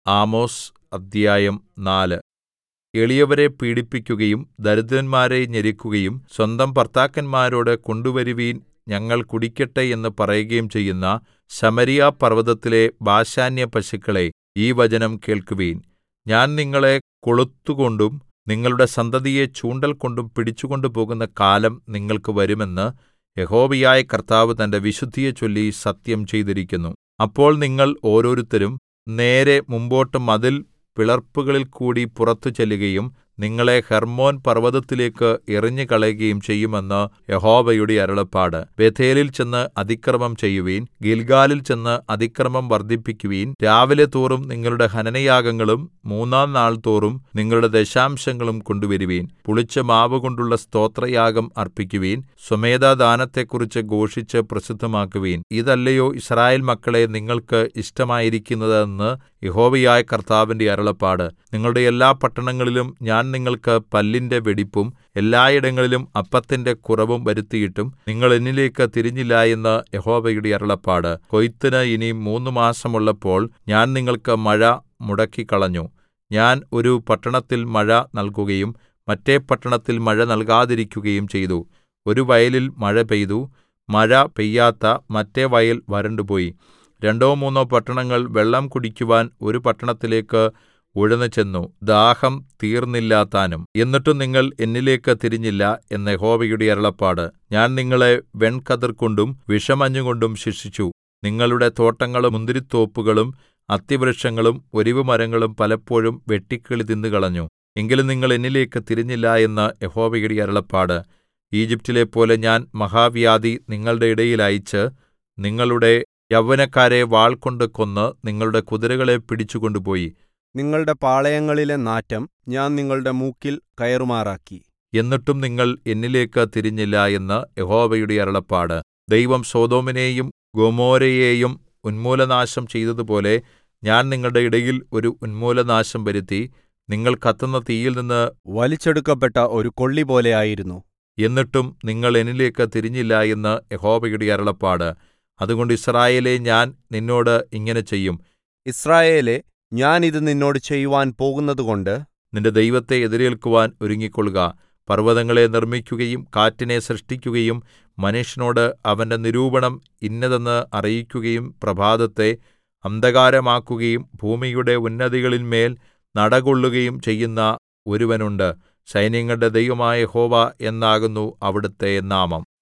Amos അദ്ധ്യായം നാല് എളിയവരെ പീഡിപ്പിക്കുകയും ദരിദ്രന്മാരെ ഞെരുക്കുകയും സ്വന്തം ഭർത്താക്കന്മാരോട് കൊണ്ടുവരുവിൻ ഞങ്ങൾ കുടിക്കട്ടെ എന്ന് പറയുകയും ചെയ്യുന്ന ശമര്യാപർവ്വതത്തിലെ ബാശാന്യപശുക്കളേ ഈ വചനം കേൾക്കുവിൻ ഞാൻ നിങ്ങളെ കൊളുത്തുകൊണ്ടും നിങ്ങളുടെ സന്തതിയെ ചൂണ്ടൽകൊണ്ടും പിടിച്ചുകൊണ്ടുപോകുന്ന കാലം നിങ്ങൾക്ക് വരും എന്ന് യഹോവയായ കർത്താവ് തന്റെ വിശുദ്ധിയെച്ചൊല്ലി സത്യം ചെയ്തിരിക്കുന്നു അപ്പോൾ നിങ്ങൾ ഓരോരുത്തരും നേരെ മുമ്പോട്ട് മതിൽ പിളർപ്പുകളിൽകൂടി പുറത്തു ചെല്ലുകയും നിങ്ങളെ ഹെർമ്മോൻ പർവ്വതത്തിലേക്ക് എറിഞ്ഞുകളയുകയും ചെയ്യുമെന്ന് യഹോവയുടെ അരുളപ്പാട് ബേഥേലിൽ ചെന്ന് അതിക്രമം ചെയ്യുവിൻ ഗില്ഗാലിൽ ചെന്ന് അതിക്രമം വർദ്ധിപ്പിക്കുവിൻ രാവിലെ തോറും നിങ്ങളുടെ ഹനനയാഗങ്ങളും മൂന്നാം നാൾ തോറും നിങ്ങളുടെ ദശാംശങ്ങളും കൊണ്ടുവരുവിൻ പുളിച്ച മാവുകൊണ്ടുള്ള സ്തോത്രയാഗം അർപ്പിക്കുവിൻ സ്വമേധാദാനത്തെക്കുറിച്ച് ഘോഷിച്ച് പ്രസിദ്ധമാക്കുവിൻ ഇതല്ലയോ യിസ്രായേൽ മക്കളേ നിങ്ങൾക്ക് ഇഷ്ടമായിരിക്കുന്നത് എന്ന് യഹോവയായ കർത്താവിന്റെ അരുളപ്പാട് നിങ്ങളുടെ എല്ലാ പട്ടണങ്ങളിലും ഞാൻ നിങ്ങൾക്ക് പല്ലിന്റെ വെടിപ്പും എല്ലായിടങ്ങളിലും അപ്പത്തിന്റെ കുറവും വരുത്തിയിട്ടും നിങ്ങൾ എന്നിലേക്ക് തിരിഞ്ഞില്ല എന്ന് യഹോവയുടെ അരുളപ്പാട് കൊയ്ത്തിന് ഇനി മൂന്ന് മാസമുള്ളപ്പോൾ ഞാൻ നിങ്ങൾക്ക് മഴ മുടക്കിക്കളഞ്ഞു ഞാൻ ഒരു പട്ടണത്തിൽ മഴ നൽകുകയും മറ്റെ പട്ടണത്തിൽ മഴ നൽകാതിരിക്കുകയും ചെയ്തു ഒരു വയലിൽ മഴ പെയ്തു മഴ പെയ്യാത്ത മറ്റെ വയൽ വരണ്ടുപോയി രണ്ടോ മൂന്നോ പട്ടണങ്ങൾ വെള്ളം കുടിക്കുവാൻ ഒരു പട്ടണത്തിലേക്ക് ഉഴന്നു ചെന്നു ദാഹം തീർന്നില്ലതാനും എന്നിട്ടും നിങ്ങൾ എന്നിലേക്ക് തിരിഞ്ഞില്ല എന്ന് യഹോവയുടെ അരുളപ്പാട് ഞാൻ നിങ്ങളെ വെൺകതിർകൊണ്ടും വിഷമഞ്ഞുകൊണ്ടും ശിക്ഷിച്ചു നിങ്ങളുടെ തോട്ടങ്ങളും മുന്തിരിത്തോപ്പുകളും അത്തിവൃക്ഷങ്ങളും ഒലിവുമരങ്ങളും പലപ്പോഴും വെട്ടുക്കിളി തിന്നുകളഞ്ഞു എങ്കിലും നിങ്ങൾ എന്നിലേക്ക് തിരിഞ്ഞില്ല എന്ന് യഹോവയുടെ അരുളപ്പാട് ഈജിപ്റ്റിലെപ്പോലെ ഞാൻ മഹാവ്യാധി നിങ്ങളുടെ ഇടയിൽ അയച്ച് നിങ്ങളുടെ യൗവനക്കാരെ വാൾകൊണ്ട് കൊന്ന് നിങ്ങളുടെ കുതിരകളെ പിടിച്ചുകൊണ്ടുപോയി നിങ്ങളുടെ പാളയങ്ങളിലെ നാറ്റം ഞാൻ നിങ്ങളുടെ മൂക്കിൽ കയറുമാറാക്കി എന്നിട്ടും നിങ്ങൾ എന്നിലേക്ക് തിരിഞ്ഞില്ല എന്ന് യഹോവയുടെ അരുളപ്പാട് ദൈവം സൊദോമിനെയും ഗൊമോരയെയും ഉന്മൂലനാശം ചെയ്തതുപോലെ ഞാൻ നിങ്ങളുടെ ഇടയിൽ ഒരു ഉന്മൂലനാശം വരുത്തി നിങ്ങൾ കത്തുന്ന തീയിൽ നിന്ന് വലിച്ചെടുക്കപ്പെട്ട ഒരു കൊള്ളി പോലെയായിരുന്നു എന്നിട്ടും നിങ്ങൾ എന്നിലേക്ക് തിരിഞ്ഞില്ല എന്ന് യഹോവയുടെ അരുളപ്പാട് അതുകൊണ്ട് യിസ്രായേലേ ഞാൻ നിന്നോട് ഇങ്ങനെ ചെയ്യും ഇസ്രായേലേ ഞാൻ ഇത് നിന്നോട് ചെയ്യുവാൻ പോകുന്നതുകൊണ്ട് നിന്റെ ദൈവത്തെ എതിരേൽക്കുവാൻ ഒരുങ്ങിക്കൊള്ളുക പർവ്വതങ്ങളെ നിർമ്മിക്കുകയും കാറ്റിനെ സൃഷ്ടിക്കുകയും മനുഷ്യനോട് അവന്റെ നിരൂപണം ഇന്നതെന്ന് അറിയിക്കുകയും പ്രഭാതത്തെ അന്ധകാരമാക്കുകയും ഭൂമിയുടെ ഉന്നതികളിന്മേൽ നടകൊള്ളുകയും ചെയ്യുന്ന ഒരുവനുണ്ട് സൈന്യങ്ങളുടെ ദൈവമായ യഹോവ എന്നാകുന്നു അവിടുത്തെ നാമം